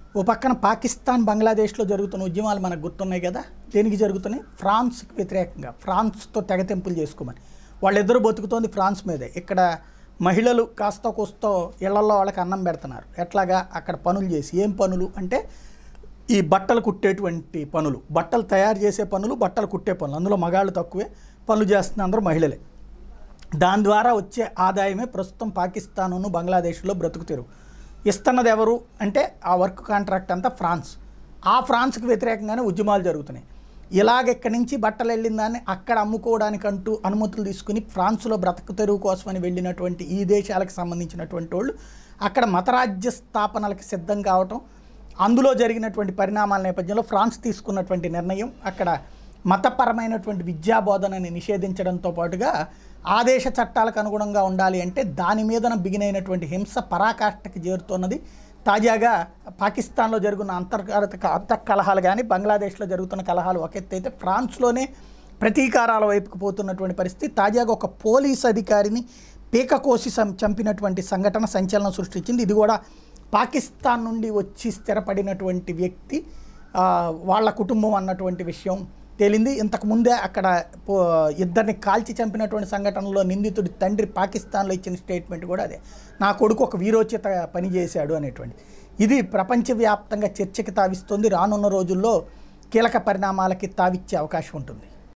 ఓ పక్కన పాకిస్తాన్ బంగ్లాదేశ్లో జరుగుతున్న ఉద్యమాలు మనకు గుర్తున్నాయి కదా దేనికి జరుగుతున్నాయి ఫ్రాన్స్కి వ్యతిరేకంగా ఫ్రాన్స్తో తెగతెంపులు చేసుకోమని వాళ్ళిద్దరూ బతుకుతోంది ఫ్రాన్స్ మీదే ఇక్కడ మహిళలు కాస్త కూస్తో ఇళ్లలో వాళ్ళకి అన్నం పెడుతున్నారు ఎట్లాగా అక్కడ పనులు చేసి ఏం పనులు అంటే ఈ బట్టలు కుట్టేటువంటి పనులు బట్టలు తయారు చేసే పనులు బట్టలు కుట్టే పనులు అందులో మగాళ్ళు తక్కువే పనులు చేస్తున్న అందరూ మహిళలే దాని ద్వారా వచ్చే ఆదాయమే ప్రస్తుతం పాకిస్తాను బంగ్లాదేశ్లో బ్రతుకు తెరువు ఇస్తున్నది ఎవరు అంటే ఆ వర్క్ కాంట్రాక్ట్ అంతా ఫ్రాన్స్ ఆ ఫ్రాన్స్కి వ్యతిరేకంగానే ఉద్యమాలు జరుగుతున్నాయి ఇలాగ ఇక్కడి నుంచి బట్టలు వెళ్ళిన దాన్ని అక్కడ అమ్ముకోవడానికంటూ అనుమతులు తీసుకుని ఫ్రాన్స్లో బ్రతుకు తెరువు కోసమని వెళ్ళినటువంటి ఈ దేశాలకు సంబంధించినటువంటి వాళ్ళు అక్కడ మతరాజ్య స్థాపనలకు సిద్ధం కావటం అందులో జరిగినటువంటి పరిణామాల నేపథ్యంలో ఫ్రాన్స్ తీసుకున్నటువంటి నిర్ణయం అక్కడ మతపరమైనటువంటి విద్యా బోధనని నిషేధించడంతో పాటుగా ఆదేశ చట్టాలకు అనుగుణంగా ఉండాలి అంటే దాని మీదన బిగినైనటువంటి హింస పరాకాష్ఠకి చేరుతున్నది తాజాగా పాకిస్తాన్లో జరుగుతున్న అంతర్గత అంతః కలహాలు కానీ బంగ్లాదేశ్లో జరుగుతున్న కలహాలు ఒక ఎత్తు అయితే ఫ్రాన్స్లోనే ప్రతీకారాల వైపుకు పోతున్నటువంటి పరిస్థితి తాజాగా ఒక పోలీస్ అధికారిని పీక కోసి సం- చంపినటువంటి సంఘటన సంచలనం సృష్టించింది ఇది కూడా పాకిస్తాన్ నుండి వచ్చి స్థిరపడినటువంటి వ్యక్తి ఆ, వాళ్ళ కుటుంబం అన్నటువంటి విషయం తేలింది ఇంతకు ముందే అక్కడ పో- ఇద్దరిని కాల్చి చంపినటువంటి సంఘటనలో నిందితుడి తండ్రి పాకిస్తాన్లో ఇచ్చిన స్టేట్మెంట్ కూడా అదే నా కొడుకు ఒక వీరోచిత పని చేశాడు అనేటువంటి ఇది ప్రపంచవ్యాప్తంగా చర్చకి తావిస్తుంది రానున్న రోజుల్లో కీలక పరిణామాలకి తావిచ్చే అవకాశం ఉంటుంది